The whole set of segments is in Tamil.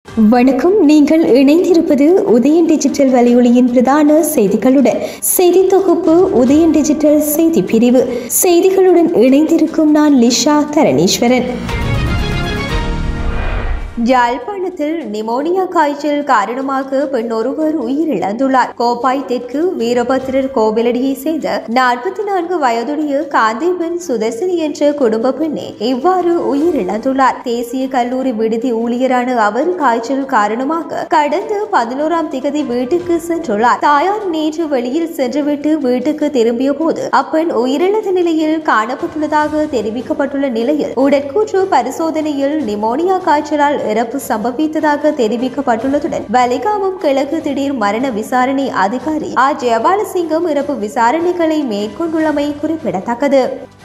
வணக்கம் நீங்கள் இணைந்திருப்பது உதயன் டிஜிட்டல் வலையொலியின் பிரதான செய்திகளுடன் செய்தி தொகுப்பு உதயன் டிஜிட்டல் செய்தி பிரிவு செய்திகளுடன் இணைந்திருக்கும் நான் லிஷா தரணீஸ்வரன் யாழ்ப்பாணத்தில் நிமோனியா காய்ச்சல் காரணமாக பெண் ஒருவர் உயிரிழந்துள்ளார் கோப்பாய் தெற்கு வீரபத்திரர் கோவிலடியை சேர்ந்த நாற்பத்தி நான்கு வயதுடைய காந்திபெண் சுதர்சினி என்ற குடும்ப பெண்ணே இவ்வாறு உயிரிழந்துள்ளார் தேசிய கல்லூரி விடுதி ஊழியரான அவர் காய்ச்சல் காரணமாக கடந்த பதினோராம் திகதி வீட்டுக்கு சென்றுள்ளார் தாயார் நேற்று வெளியில் சென்றுவிட்டு வீட்டுக்கு திரும்பிய போது அப்பெண் உயிரிழந்த நிலையில் காணப்பட்டுள்ளதாக தெரிவிக்கப்பட்டுள்ள நிலையில் உடற்கூற்று பரிசோதனையில் நிமோனியா காய்ச்சலால் இறப்பு சம்பவித்ததாக தெரிவிக்கப்பட்டுள்ளதுடன் வலிகாமம் கிழக்கு திடீர் மரண விசாரணை அதிகாரி ஆ ஜெயபாலசிங்கம் இறப்பு விசாரணைகளை மேற்கொண்டுள்ளமை குறிப்பிடத்தக்கது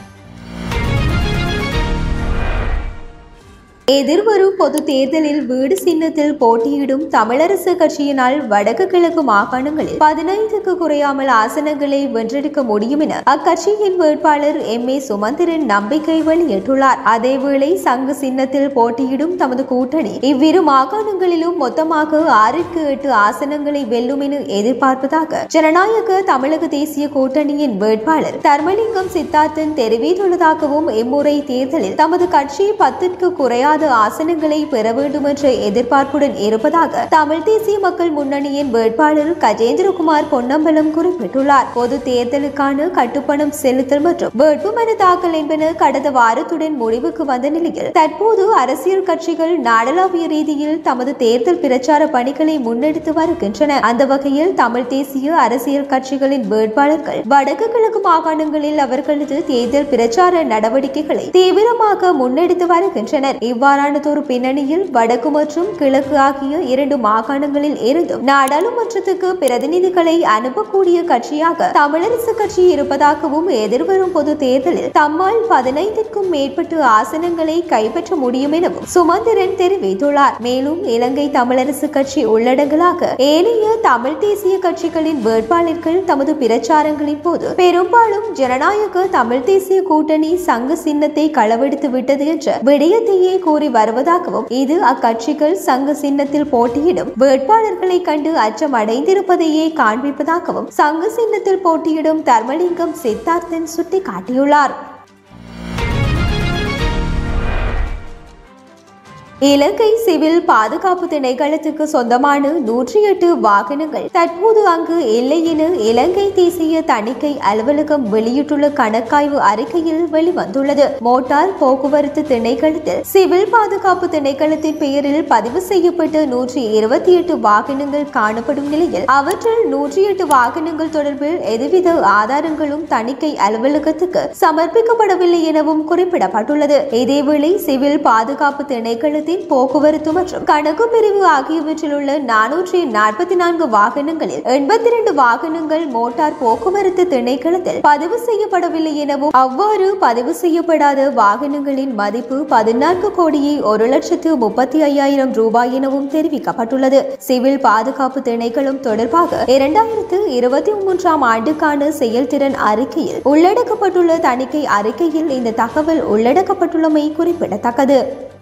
எதிர்வரும் பொது தேர்தலில் வீடு சின்னத்தில் போட்டியிடும் தமிழரசு கட்சியினால் வடக்கு கிழக்கு மாகாணங்களில் பதினைந்துக்கு குறையாமல் ஆசனங்களை வென்றெடுக்க முடியும் என அக்கட்சியின் வேட்பாளர் எம் ஏ சுமந்திரன் நம்பிக்கை வெளியிட்டுள்ளார் அதேவேளை சங்கு சின்னத்தில் போட்டியிடும் தமது கூட்டணி இவ்விரு மாகாணங்களிலும் மொத்தமாக ஆறிற்கு எட்டு ஆசனங்களை வெல்லும் என எதிர்பார்ப்பதாக ஜனநாயக தமிழக தேசிய கூட்டணியின் வேட்பாளர் தர்மலிங்கம் சித்தார்த்தன் தெரிவித்துள்ளதாகவும் இம்முறை தேர்தலில் தமது கட்சி பத்திற்கு குறையாத இல்லாத ஆசனங்களை பெற வேண்டும் என்ற எதிர்பார்ப்புடன் இருப்பதாக தமிழ் தேசிய மக்கள் முன்னணியின் வேட்பாளர் கஜேந்திரகுமார் பொன்னம்பலம் குறிப்பிட்டுள்ளார் பொது தேர்தலுக்கான கட்டுப்பணம் செலுத்தல் மற்றும் வேட்புமனு தாக்கல் என்பன கடந்த வாரத்துடன் முடிவுக்கு வந்த நிலையில் தற்போது அரசியல் கட்சிகள் நாடளாவிய ரீதியில் தமது தேர்தல் பிரச்சார பணிகளை முன்னெடுத்து வருகின்றன அந்த வகையில் தமிழ் தேசிய அரசியல் கட்சிகளின் வேட்பாளர்கள் வடக்கு கிழக்கு மாகாணங்களில் அவர்களது தேர்தல் பிரச்சார நடவடிக்கைகளை தீவிரமாக முன்னெடுத்து வருகின்றனர் இவ்வாறானதொரு பின்னணியில் வடக்கு மற்றும் கிழக்கு ஆகிய இரண்டு மாகாணங்களில் இருந்தும் நாடாளுமன்றத்துக்கு பிரதிநிதிகளை அனுப்பக்கூடிய கட்சியாக தமிழரசு கட்சி இருப்பதாகவும் எதிர்வரும் பொது தேர்தலில் தம்மால் பதினைந்திற்கும் மேற்பட்ட ஆசனங்களை கைப்பற்ற முடியும் எனவும் சுமந்திரன் தெரிவித்துள்ளார் மேலும் இலங்கை தமிழரசு கட்சி உள்ளடங்கலாக ஏனைய தமிழ் தேசிய கட்சிகளின் வேட்பாளர்கள் தமது பிரச்சாரங்களின் போது பெரும்பாலும் ஜனநாயக தமிழ் தேசிய கூட்டணி சங்க சின்னத்தை களவெடுத்து விட்டது என்ற விடயத்தையே கூறி வருவதாகவும் இது அக்கட்சிகள் சங்க சின்னத்தில் போட்டியிடும் வேட்பாளர்களை கண்டு அச்சம் அடைந்திருப்பதையே காண்பிப்பதாகவும் சங்க சின்னத்தில் போட்டியிடும் தர்மலிங்கம் சித்தார்த்தன் சுட்டிக்காட்டியுள்ளார் இலங்கை சிவில் பாதுகாப்பு திணைக்களத்துக்கு சொந்தமான நூற்றி எட்டு வாகனங்கள் தற்போது அங்கு இல்லை என இலங்கை தேசிய தணிக்கை அலுவலகம் வெளியிட்டுள்ள கணக்காய்வு அறிக்கையில் வெளிவந்துள்ளது மோட்டார் போக்குவரத்து திணைக்களத்தில் சிவில் பாதுகாப்பு திணைக்களத்தின் பெயரில் பதிவு செய்யப்பட்ட நூற்றி இருபத்தி எட்டு வாகனங்கள் காணப்படும் நிலையில் அவற்றில் நூற்றி எட்டு வாகனங்கள் தொடர்பில் எதுவித ஆதாரங்களும் தணிக்கை அலுவலகத்துக்கு சமர்ப்பிக்கப்படவில்லை எனவும் குறிப்பிடப்பட்டுள்ளது இதேவேளை சிவில் பாதுகாப்பு திணைக்களத்தில் நிலையத்தின் போக்குவரத்து மற்றும் கணக்கு பிரிவு ஆகியவற்றில் உள்ள நானூற்றி நாற்பத்தி நான்கு வாகனங்களில் எண்பத்தி இரண்டு வாகனங்கள் மோட்டார் போக்குவரத்து திணைக்களத்தில் பதிவு செய்யப்படவில்லை எனவும் அவ்வாறு பதிவு செய்யப்படாத வாகனங்களின் மதிப்பு பதினான்கு கோடியே ஒரு லட்சத்து முப்பத்தி ஐயாயிரம் ரூபாய் எனவும் தெரிவிக்கப்பட்டுள்ளது சிவில் பாதுகாப்பு திணைக்களம் தொடர்பாக இரண்டாயிரத்து இருபத்தி மூன்றாம் ஆண்டுக்கான செயல்திறன் அறிக்கையில் உள்ளடக்கப்பட்டுள்ள தணிக்கை அறிக்கையில் இந்த தகவல் உள்ளடக்கப்பட்டுள்ளமை குறிப்பிடத்தக்கது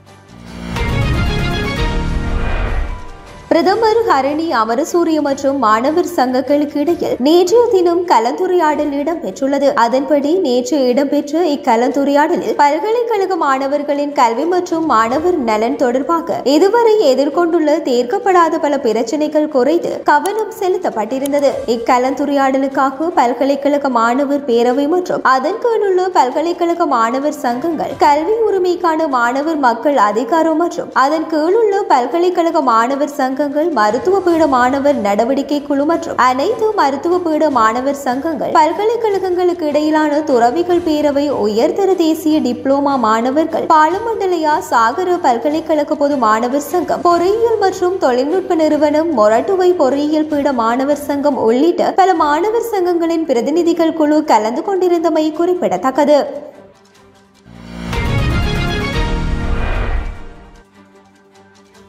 பிரதமர் ஹரணி அமரசூரிய மற்றும் மாணவர் சங்கங்களுக்கு இடையில் நேற்றைய தினம் கலந்துரையாடல் இடம்பெற்றுள்ளது அதன்படி நேற்று இடம்பெற்ற இக்கலந்துரையாடலில் பல்கலைக்கழக மாணவர்களின் கல்வி மற்றும் மாணவர் நலன் தொடர்பாக இதுவரை எதிர்கொண்டுள்ள தீர்க்கப்படாத பல பிரச்சனைகள் குறைத்து கவனம் செலுத்தப்பட்டிருந்தது இக்கலந்துரையாடலுக்காக பல்கலைக்கழக மாணவர் பேரவை மற்றும் அதன் கீழுள்ள பல்கலைக்கழக மாணவர் சங்கங்கள் கல்வி உரிமைக்கான மாணவர் மக்கள் அதிகாரம் மற்றும் அதன் கீழுள்ள பல்கலைக்கழக மாணவர் சங்க சங்கங்கள் மருத்துவ பீட மாணவர் நடவடிக்கை குழு மற்றும் அனைத்து மருத்துவ பீட மாணவர் சங்கங்கள் பல்கலைக்கழகங்களுக்கு இடையிலான துறவிகள் பேரவை உயர்தர தேசிய டிப்ளோமா மாணவர்கள் பாலமண்டலையா சாகர பல்கலைக்கழக பொது மாணவர் சங்கம் பொறியியல் மற்றும் தொழில்நுட்ப நிறுவனம் மொரட்டுவை பொறியியல் பீட மாணவர் சங்கம் உள்ளிட்ட பல மாணவர் சங்கங்களின் பிரதிநிதிகள் குழு கலந்து கொண்டிருந்தமை குறிப்பிடத்தக்கது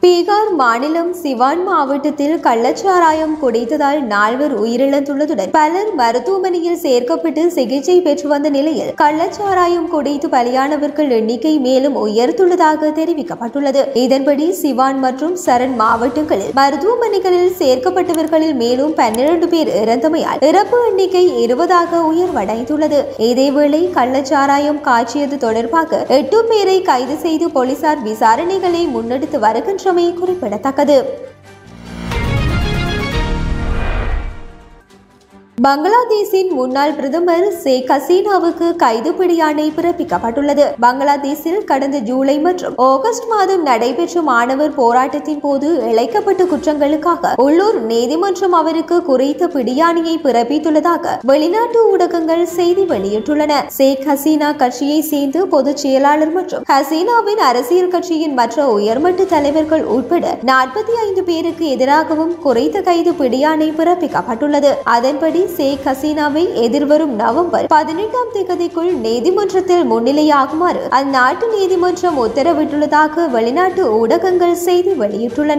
பீகார் மாநிலம் சிவான் மாவட்டத்தில் கள்ளச்சாராயம் குடித்ததால் நால்வர் உயிரிழந்துள்ளதுடன் பலர் மருத்துவமனையில் சேர்க்கப்பட்டு சிகிச்சை பெற்று வந்த நிலையில் கள்ளச்சாராயம் குடித்து பலியானவர்கள் எண்ணிக்கை மேலும் உயர்ந்துள்ளதாக தெரிவிக்கப்பட்டுள்ளது இதன்படி சிவான் மற்றும் சரண் மாவட்டங்களில் மருத்துவமனைகளில் சேர்க்கப்பட்டவர்களில் மேலும் பன்னிரண்டு பேர் இறந்தமையால் இறப்பு எண்ணிக்கை இருபதாக உயர்வடைந்துள்ளது இதேவேளை கள்ளச்சாராயம் காய்ச்சியது தொடர்பாக எட்டு பேரை கைது செய்து போலீசார் விசாரணைகளை முன்னெடுத்து வருகின்றமை குறிப்பிடத்தக்கது பங்களாதேஷின் முன்னாள் பிரதமர் ஷேக் ஹசீனாவுக்கு கைது பிடியாணை பிறப்பிக்கப்பட்டுள்ளது பங்களாதேஷில் கடந்த ஜூலை மற்றும் ஆகஸ்ட் மாதம் நடைபெற்ற மாணவர் போராட்டத்தின் போது இழைக்கப்பட்ட குற்றங்களுக்காக உள்ளூர் நீதிமன்றம் அவருக்கு குறித்த பிடியாணையை பிறப்பித்துள்ளதாக வெளிநாட்டு ஊடகங்கள் செய்தி வெளியிட்டுள்ளன ஷேக் ஹசீனா கட்சியை சேர்ந்து பொதுச் செயலாளர் மற்றும் ஹசீனாவின் அரசியல் கட்சியின் மற்ற உயர்மட்ட தலைவர்கள் உட்பட நாற்பத்தி ஐந்து பேருக்கு எதிராகவும் குறைத்த கைது பிடியாணை பிறப்பிக்கப்பட்டுள்ளது அதன்படி ஷேக் ஹசீனாவை எதிர்வரும் நவம்பர் பதினெட்டாம் தேதிக்குள் நீதிமன்றத்தில் முன்னிலையாகுமாறு அந்நாட்டு நீதிமன்றம் உத்தரவிட்டுள்ளதாக வெளிநாட்டு ஊடகங்கள் செய்தி வெளியிட்டுள்ளன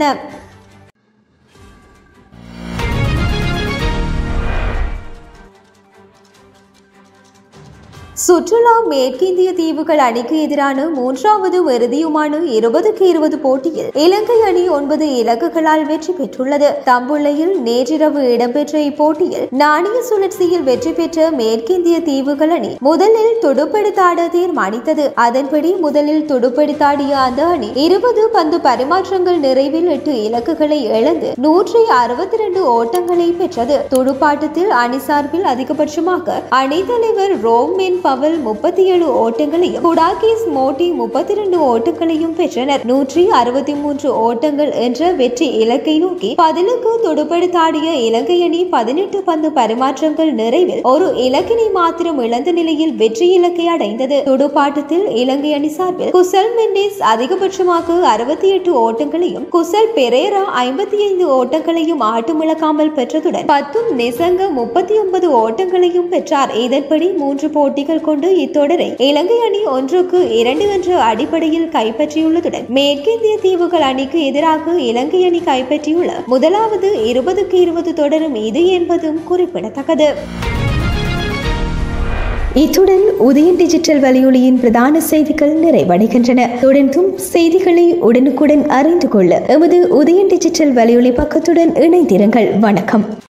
சுற்றுலா மேற்கிந்திய தீவுகள் அணிக்கு எதிரான மூன்றாவது இறுதியுமான இருபதுக்கு இருபது போட்டியில் இலங்கை அணி ஒன்பது இலக்குகளால் வெற்றி பெற்றுள்ளது தம்புள்ளையில் நேற்றிரவு இடம்பெற்ற இப்போட்டியில் நாணய சுழற்சியில் வெற்றி பெற்ற மேற்கிந்திய தீவுகள் அணி முதலில் துடுப்பெடுத்தாட தீர்மானித்தது அதன்படி முதலில் துடுப்பெடுத்தாடிய அந்த அணி இருபது பந்து பரிமாற்றங்கள் நிறைவில் எட்டு இலக்குகளை இழந்து நூற்றி அறுபத்தி ரெண்டு ஓட்டங்களை பெற்றது துடுப்பாட்டத்தில் அணி சார்பில் அதிகபட்சமாக அணித்தலைவர் ரோமென் பவல் முப்பத்தி ஏழு ஓட்டங்களையும் குடாகிஸ் மோட்டி முப்பத்தி ரெண்டு ஓட்டங்களையும் பெற்றனர் நூற்றி அறுபத்தி மூன்று ஓட்டங்கள் என்ற வெற்றி இலக்கை நோக்கி பதிலுக்கு துடுப்படுத்தாடிய இலங்கை அணி பதினெட்டு பந்து பரிமாற்றங்கள் நிறைவில் ஒரு இலக்கினை மாத்திரம் இழந்த நிலையில் வெற்றி இலக்கை அடைந்தது துடுப்பாட்டத்தில் இலங்கை அணி சார்பில் குசல் மெண்டேஸ் அதிகபட்சமாக அறுபத்தி எட்டு ஓட்டங்களையும் குசல் பெரேரா ஐம்பத்தி ஐந்து ஓட்டங்களையும் ஆட்டமிழக்காமல் பெற்றதுடன் பத்தும் நிசங்க முப்பத்தி ஒன்பது ஓட்டங்களையும் பெற்றார் இதன்படி மூன்று போட்டிகள் கொண்டு இத்தொடரை இலங்கை அணி ஒன்றுக்கு இரண்டு என்ற அடிப்படையில் கைப்பற்றியுள்ளதுடன் மேற்கிந்திய தீவுகள் அணிக்கு எதிராக இலங்கை அணி கைப்பற்றியுள்ள முதலாவது இருபதுக்கு இருபது தொடரும் இது என்பதும் குறிப்பிடத்தக்கது இத்துடன் உதயன் டிஜிட்டல் வலையொலியின் பிரதான செய்திகள் நிறைவடைகின்றன தொடர்ந்தும் செய்திகளை உடனுக்குடன் அறிந்து கொள்ள எமது உதயன் டிஜிட்டல் வலையொலி பக்கத்துடன் இணைந்திருங்கள் வணக்கம்